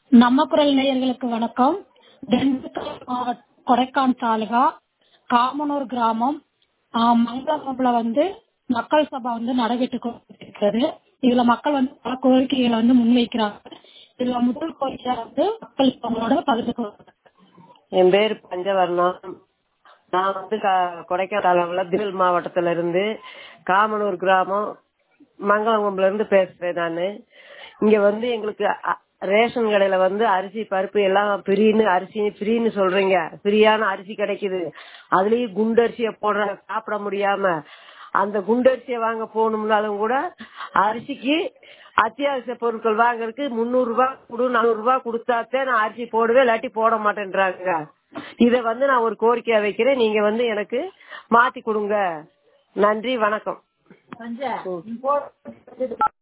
நம்ம குரல் நேயர்களுக்கு வணக்கம் திண்டுக்கல் மாவட்டம் கொடைக்கான் தாலுகா காமனூர் கிராமம் ஆஹ் மங்களகுளம்ல வந்து மக்கள் சபை வந்து நடைபெற்று கொண்டிருக்கிறது இதுல மக்கள் வந்து பல கோரிக்கைகளை வந்து முன்வைக்கிறாங்க இதுல முதல் கோரிக்கை வந்து மக்கள் இப்ப உங்களோட பகிர்ந்து கொள்வாங்க என் பேர் பஞ்சவர்ணம் நான் வந்து க- கொடைக்கானல்ல திண்டுக்கல் மாவட்டத்துல இருந்து காமனூர் கிராமம் மங்களங்கும்பல இருந்து பேசுறேன் நானு இங்க வந்து எங்களுக்கு அ- ரேஷன் கடையில வந்து அரிசி பருப்பு எல்லாம் ஃப்ரீன்னு அரிசி ஃப்ரீன்னு சொல்றீங்க ஃப்ரீயான அரிசி கிடைக்குது அதுலயும் குண்டரிசிய போடுற சாப்பிட முடியாம அந்த குண்டரிசியை வாங்க போகணும்னாலும் கூட அரிசிக்கு அத்தியாவசிய பொருட்கள் வாங்குறதுக்கு முந்நூறு ரூபாய் கொடு நானூறு ரூபாய் கொடுத்தாத்தே நான் அரிசி போடுவேன் இல்லாட்டி போட மாட்டேன்றாங்க இத வந்து நான் ஒரு கோரிக்கையா வைக்கிறேன் நீங்க வந்து எனக்கு மாத்தி கொடுங்க நன்றி வணக்கம்